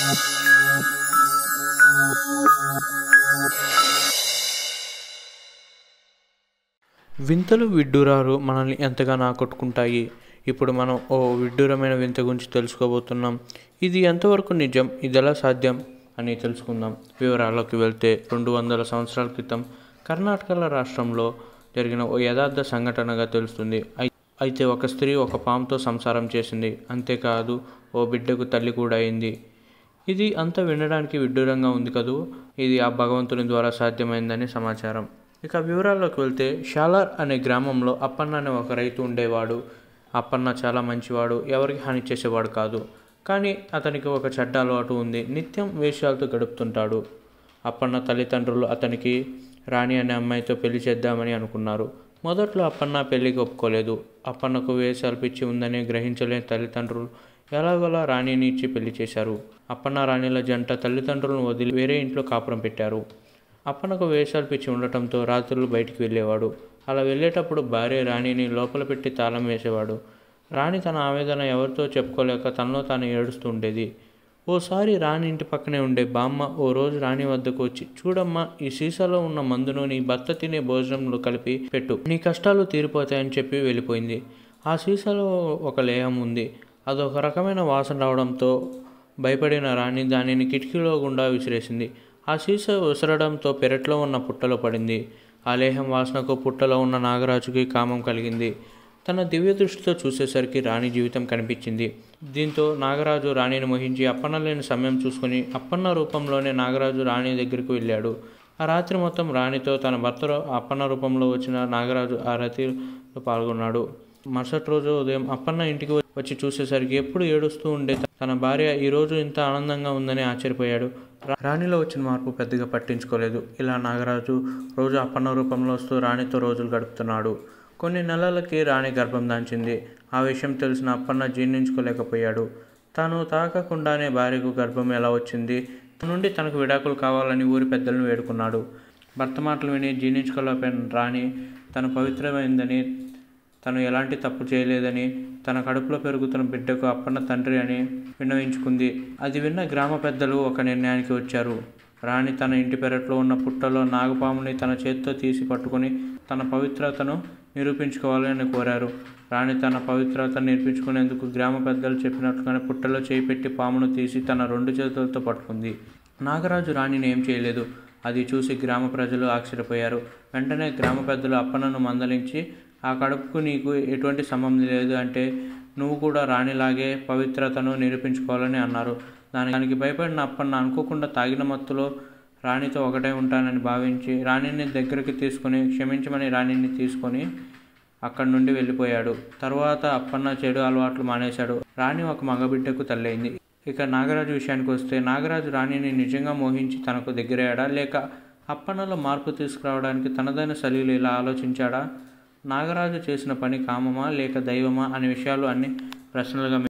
వింతలు విడ్డూరాలు మనల్ని ఎంతగానో ఆకట్టుకుంటాయి ఇప్పుడు మనం ఓ విడ్డూరమైన వింత గురించి తెలుసుకోబోతున్నాం ఇది ఎంతవరకు నిజం ఇది ఎలా సాధ్యం అని తెలుసుకుందాం వివరాల్లోకి వెళ్తే రెండు వందల సంవత్సరాల క్రితం కర్ణాటక రాష్ట్రంలో జరిగిన ఓ యథార్థ సంఘటనగా తెలుస్తుంది అయి- అయితే ఒక స్త్రీ ఒక పాముతో సంసారం చేసింది అంతేకాదు ఓ బిడ్డకు తల్లి కూడా అయింది ఇది అంతా వినడానికి విడ్డూరంగా ఉంది కదూ ఇది ఆ భగవంతుని ద్వారా సాధ్యమైందని సమాచారం ఇక వివరాల్లోకి వెళ్తే షాలార్ అనే గ్రామంలో అప్పన్న అనే ఒక రైతు ఉండేవాడు అప్పన్న చాలా మంచివాడు ఎవరికి హాని చేసేవాడు కాదు కానీ అతనికి ఒక చెడ్డ అలవాటు ఉంది నిత్యం వేషాలతో గడుపుతుంటాడు అప్పన్న తల్లిదండ్రులు అతనికి రాణి అనే అమ్మాయితో పెళ్లి చేద్దామని అనుకున్నారు మొదట్లో అప్పన్న పెళ్లికి ఒప్పుకోలేదు అప్పన్నకు వేషాలు పిచ్చి ఉందని గ్రహించలేని తల్లిదండ్రులు ఎలాగోలా రాణిని ఇచ్చి పెళ్లి చేశారు అప్పన్న రాణిల జంట తల్లిదండ్రులను వదిలి వేరే ఇంట్లో కాపురం పెట్టారు అప్పన్నకు వేషాలు పిచ్చి ఉండటంతో రాత్రులు బయటికి వెళ్ళేవాడు అలా వెళ్ళేటప్పుడు భార్య రాణిని లోపల పెట్టి తాళం వేసేవాడు రాణి తన ఆవేదన ఎవరితో చెప్పుకోలేక తనలో తాను ఏడుస్తూ ఉండేది ఓసారి రాణి ఇంటి పక్కనే ఉండే బామ్మ ఓ రోజు రాణి వద్దకు వచ్చి చూడమ్మా ఈ సీసాలో ఉన్న మందును నీ భర్త తినే భోజనంలో కలిపి పెట్టు నీ కష్టాలు తీరిపోతాయని చెప్పి వెళ్ళిపోయింది ఆ సీసాలో ఒక లేహం ఉంది అదొక రకమైన వాసన రావడంతో భయపడిన రాణి దానిని కిటికీలో గుండా విసిరేసింది ఆ సీసా విసరడంతో పెరట్లో ఉన్న పుట్టలో పడింది ఆ లేహం వాసనకు పుట్టలో ఉన్న నాగరాజుకి కామం కలిగింది తన దివ్య దృష్టితో చూసేసరికి రాణి జీవితం కనిపించింది దీంతో నాగరాజు రాణిని మోహించి అప్పన్న లేని సమయం చూసుకుని అప్పన్న రూపంలోనే నాగరాజు రాణి దగ్గరికి వెళ్ళాడు ఆ రాత్రి మొత్తం రాణితో తన భర్త అప్పన్న రూపంలో వచ్చిన నాగరాజు ఆ రతిలో పాల్గొన్నాడు మరుసటి రోజు ఉదయం అప్పన్న ఇంటికి వచ్చి చూసేసరికి ఎప్పుడు ఏడుస్తూ ఉండే తన భార్య ఈ రోజు ఇంత ఆనందంగా ఉందని ఆశ్చర్యపోయాడు రా- రాణిలో వచ్చిన మార్పు పెద్దగా పట్టించుకోలేదు ఇలా నాగరాజు రోజు అప్పన్న రూపంలో వస్తూ రాణితో రోజులు గడుపుతున్నాడు కొన్ని నెలలకి రాణి గర్భం దాల్చింది ఆ విషయం తెలిసిన అప్పన్న జీర్ణించుకోలేకపోయాడు తాను తాకకుండానే భార్యకు గర్భం ఎలా వచ్చింది తన నుండి తనకు విడాకులు కావాలని ఊరి పెద్దలను వేడుకున్నాడు భర్త మాటలు విని జీర్ణించుకోలేకపోయిన రాణి తను పవిత్రమైందని తను ఎలాంటి తప్పు చేయలేదని తన కడుపులో పెరుగుతున్న బిడ్డకు అప్పన్న తండ్రి అని విన్నవించుకుంది అది విన్న గ్రామ పెద్దలు ఒక నిర్ణయానికి వచ్చారు రాణి తన ఇంటి పెరట్లో ఉన్న పుట్టలో నాగపాముని తన చేతితో తీసి పట్టుకొని తన పవిత్రతను నిరూపించుకోవాలని కోరారు రాణి తన పవిత్రతను నిరూపించుకునేందుకు గ్రామ పెద్దలు చెప్పినట్లుగానే పుట్టలో చేయి పెట్టి పామును తీసి తన రెండు చేతులతో పట్టుకుంది నాగరాజు రాణిని ఏం చేయలేదు అది చూసి గ్రామ ప్రజలు ఆశ్చర్యపోయారు వెంటనే గ్రామ పెద్దలు అప్పన్నను మందలించి ఆ కడుపుకు నీకు ఎటువంటి సంబంధం లేదు అంటే నువ్వు కూడా రాణిలాగే పవిత్రతను నిరూపించుకోవాలని అన్నారు దాని దానికి భయపడిన అప్పన్న అనుకోకుండా తాగిన మత్తులో రాణితో ఒకటే ఉంటానని భావించి రాణిని దగ్గరికి తీసుకుని క్షమించమని రాణిని తీసుకొని అక్కడి నుండి వెళ్ళిపోయాడు తర్వాత అప్పన్న చెడు అలవాట్లు మానేశాడు రాణి ఒక మగబిడ్డకు తల్లైంది ఇక నాగరాజు విషయానికి వస్తే నాగరాజు రాణిని నిజంగా మోహించి తనకు దగ్గరయ్యాడా లేక అప్పన్నలో మార్పు తీసుకురావడానికి తనదైన శైలిలో ఇలా ఆలోచించాడా నాగరాజు చేసిన పని కామమా లేక దైవమా అనే విషయాలు అన్ని ప్రశ్నలుగా